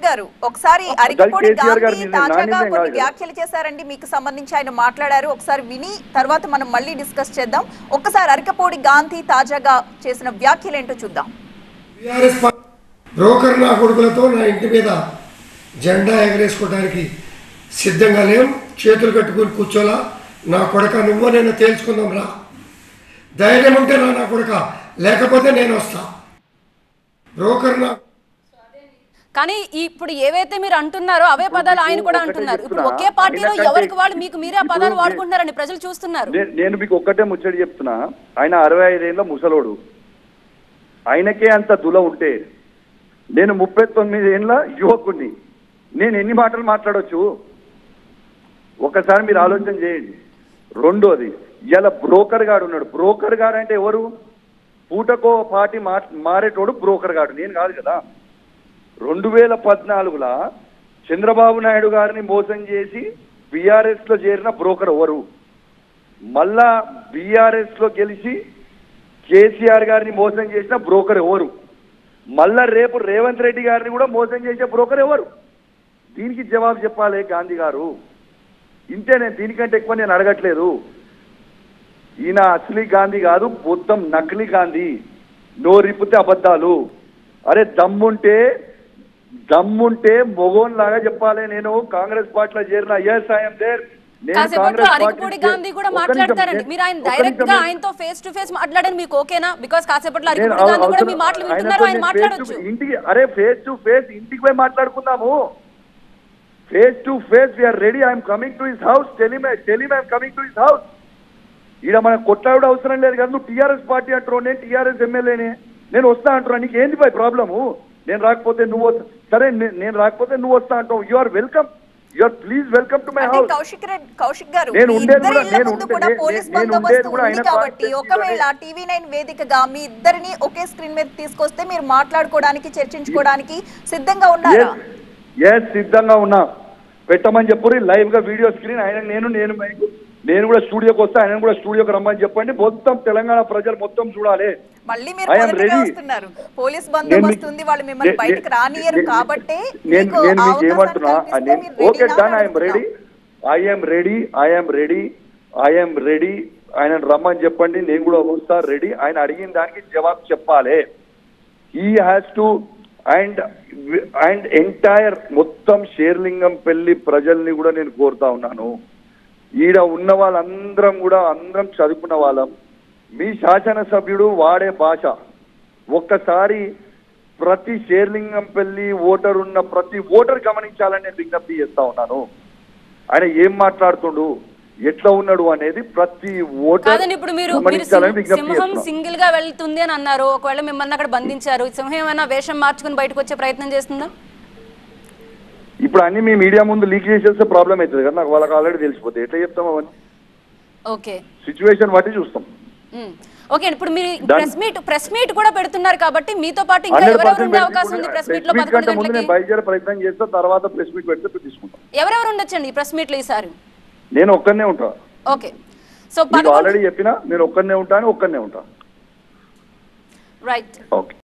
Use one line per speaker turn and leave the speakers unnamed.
గారు ఒకసారి
అది
అరికపూడి
కేసీఆర్ గారి
గాంధీ
నిర్ణయం, నా
తాజాగా
నిర్ణయం
కొన్ని
కాదు కదా.
వ్యాఖ్యలు చేశారండి మీకు సంబంధించి ఆయన మాట్లాడారు ఒకసారి విని తర్వాత మనం మళ్ళీ డిస్కస్ చేద్దాం ఒక్కసారి అరికపూడి గాంధీ తాజాగా చేసిన వ్యాఖ్యలు ఏంటో చూద్దాం
టీఆర్ఎస్ పా- బ్రోకర్ నా కొడుకులతో నా ఇంటి మీద జెండా ఎగరేసుకోవడానికి సిద్ధంగా లేం చేతులు కట్టుకుని కూర్చోలా నా కొడక నువ్వు నేను తేల్చుకుందాం రా ధైర్యం ఉంటే రా నా కొడక లేకపోతే నేను వస్తా బ్రోకర్ నా
కానీ ఇప్పుడు ఏవైతే మీరు అంటున్నారో అవే పదాలు ఆయన కూడా
ఒకటే
అంటున్నారు ఇప్పుడు
చెప్తున్నా.
ఒకే పార్టీలో
ఆయనకంటే
ఎవరికి వాళ్ళు మీకు మీరే ఆ
ఇప్పుడు
పదాలు
నే-
వాడుకుంటున్నారని ప్రజలు చూస్తున్నారు
నే- నేను మీకు ఒక్కటే ముచ్చడి చెప్తున్నా ఆయన అరవై ఐదేళ్ళ ముసలోడు ఆయనకే అంత దుల ఉంటే నేను ముప్పై తొమ్మిది ఏళ్ళ యువకుడిని నేను ఎన్ని మాటలు మాట్లాడొచ్చు ఒకసారి మీరు ఆలోచన చేయండి రెండోది ఇలా బ్రోకర్ గాడు ఉన్నాడు బ్రోకర్ గాడు అంటే ఎవరు పూటకో పార్టీ మా మారేటోడు బ్రోకర్ గాడు నేను కాదు కదా రెండు వేల పద్నాలుగులా చంద్రబాబు నాయుడు గారిని మోసం చేసి బీఆర్ఎస్ లో చేరిన బ్రోకర్ ఎవరు మళ్ళా బీఆర్ఎస్ లో గెలిచి కేసీఆర్ గారిని మోసం చేసిన బ్రోకర్ ఎవరు మళ్ళా రేపు రేవంత్ రెడ్డి గారిని కూడా మోసం చేసే బ్రోకర్ ఎవరు దీనికి జవాబు చెప్పాలి గాంధీ గారు ఇంతే నేను దీనికంటే ఎక్కువ నేను అడగట్లేదు ఈయన అసలీ గాంధీ కాదు మొత్తం నకిలీ గాంధీ నోరిప్పితే అబద్ధాలు అరే దమ్ముంటే దమ్ముంటే మొగోన్ లాగా చెప్పాలి నేను కాంగ్రెస్ పార్టీలో చేరిన ఎస్ ఐఎమ్ దేర్ నేను
కాసేపట్లో
కాంగ్రెస్
అరికపూడి
పార్టీ
గాంధీ కూడా
ఒక్క నిమిషం,
మాట్లాడతారండి
నేను-
మీరు ఆయన
ఒక్క
డైరెక్ట్ గా
నిమిషం,
ఆయనతో ఫేస్ టు ఫేస్ మాట్లాడని మీకు ఓకేనా బికాస్ కాసేపట్లో
నేను
అరికపూడి గాంధీ కూడా
అవసరం-
మీ మాటలు
ఆయనతో
వింటున్నారు ఆయన
నేను
మాట్లాడొచ్చు
face to- ఇంటికి అరే ఫేస్ టు ఫేస్ ఇంటికి పోయి మాట్లాడుకుందాము face to face we're ready I'm coming to his house tell me tell me I'm coming to his house ఈడ మన కొట్లాడు అవసరం లేదు కదా నువ్వు టీఆర్ఎస్ పార్టీ అంటున్నావు నేను టీఆర్ఎస్ ఎమ్మెల్యేనే నేను వస్తా అంటున్నా నీకు ఏంది పై ప్రాబ్లము నేను రాకపోతే నువ్వు వస్తా- సరే నే- నేను రాకపోతే నువ్వు వస్తా అంటావు you are welcome you are please welcome to my
అంటే
హౌస్
కౌశిక్ రెడ్డి కౌశిక్ గారు
నేను
మీ
ఉండేది
ఇద్దరి
కూడా-
ఇళ్ల
నేను
ముందు
ఉండే-
కూడా
నేను-
పోలీస్
నేను
బందోబస్తు
ఉండేది కూడా
ఉంది
ఆయన
కాబట్టి
కాన్స్టిట్యూన్సీలోనే.
ఒకవేళ టీవీ నైన్ వేదికగా మీ ఇద్దరిని ఒకే స్క్రీన్ మీద తీసుకొస్తే మీరు మాట్లాడుకోవడానికి చర్చించుకోవడానికి సిద్ధంగా ఉన్నారా
ఎస్ సిద్ధంగా ఉన్నా పెట్టమని చెప్పుర్రి లైవ్ గా వీడియో స్క్రీన్ ఆయన నేను నేను మైక్ నేను కూడా స్టూడియోకి వస్తే ఆయన కూడా స్టూడియోకి రమ్మని చెప్పండి మొత్తం తెలంగాణ ప్రజలు మొత్తం చూడాలి
మళ్ళీ మీరు
I am
మొదటిగా
ready.
వస్తున్నారు పోలీస్
నేను
బందోబస్తు
మీ-
ఉంది వాళ్ళు మిమ్మల్ని
నే-
బయటకు
నే-
రానియరు
నే-
కాబట్టి
నేను
మీకు
నేను
ఆ
మీకు
అవకాశాన్ని
ఏమంటున్నా
కల్పిస్తే
నేను
మీరు
ఓకే
ready నా
డన్
అని
ఐఎమ్ రెడీ
అడుగుతున్నా.
I'm ready I'm ready I'm ready ఆయన రమ్మని చెప్పండి నేను కూడా వస్తా రెడీ ఆయన అడిగిన దానికి జవాబు చెప్పాలి ఈ has to and and entire మొత్తం షేర్లింగం పెళ్లి ప్రజల్ని కూడా నేను కోరుతా ఉన్నాను ఈడ ఉన్న వాళ్ళందరం కూడా అందరం చదువుకున్న వాళ్ళం మీ శాసనసభ్యుడు వాడే భాష ఒక్కసారి ప్రతి షేర్లింగం పెళ్లి ఓటర్ ఉన్న ప్రతి ఓటర్ గమనించాలని నేను విజ్ఞప్తి చేస్తా ఉన్నాను ఆయన ఏం మాట్లాడుతుండు ఎట్లా ఉన్నాడు అనేది ప్రతి ఓటర్
కాదండి ఇప్పుడు మీరు మీరు
గమనించాలని
సింహ-
విజ్ఞప్తి
సింహం
చేస్తున్నాను
సింగిల్ గా వెళ్తుంది అని అన్నారు ఒకవేళ మిమ్మల్ని అక్కడ బంధించారు సింహం ఏమైనా వేషం మార్చుకుని బయటకు వచ్చే ప్రయత్నం చేస్తుందా
ఇప్పుడు అన్ని మీ మీడియా ముందు లీక్ చేసేస్తే ప్రాబ్లం అవుతుంది కదా నాకు వాళ్ళకి ఆల్రెడీ తెలిసిపోతే ఎట్లా చెప్తాం అవన్నీ
ఓకే
సిచ్యువేషన్ బట్టి చూస్తాం
ఉమ్. ఓకే ఇప్పుడు మీరు
Done.
Press meet press meet కూడా పెడుతున్నారు కాబట్టి మీతో పాటు ఇంకా
హండ్రెడ్
ఎవరెవరు
పర్సెంట్
ఉండే అవకాశం ఉంది ప్రెస్ మీట్ లో
ప్రెస్ మీట్
పదకొండు
కంటే ముందు నేను
గంటలకి
బయలుదేరే ప్రయత్నం చేస్తా తర్వాత ప్రెస్ మీట్ పెడితే తీసుకుంటాం
ఎవరెవరు ఉండొచ్చండి ఈ ప్రెస్ మీట్ లో ఈసారి
నేను ఒక్కనే ఉంటా
ఓకే సో
మీకు
పదకొండు
ఆల్రెడీ చెప్పినా నేను ఒక్కనే ఉంటాను ఒక్కనే ఉంటా
రైట్
ఓకే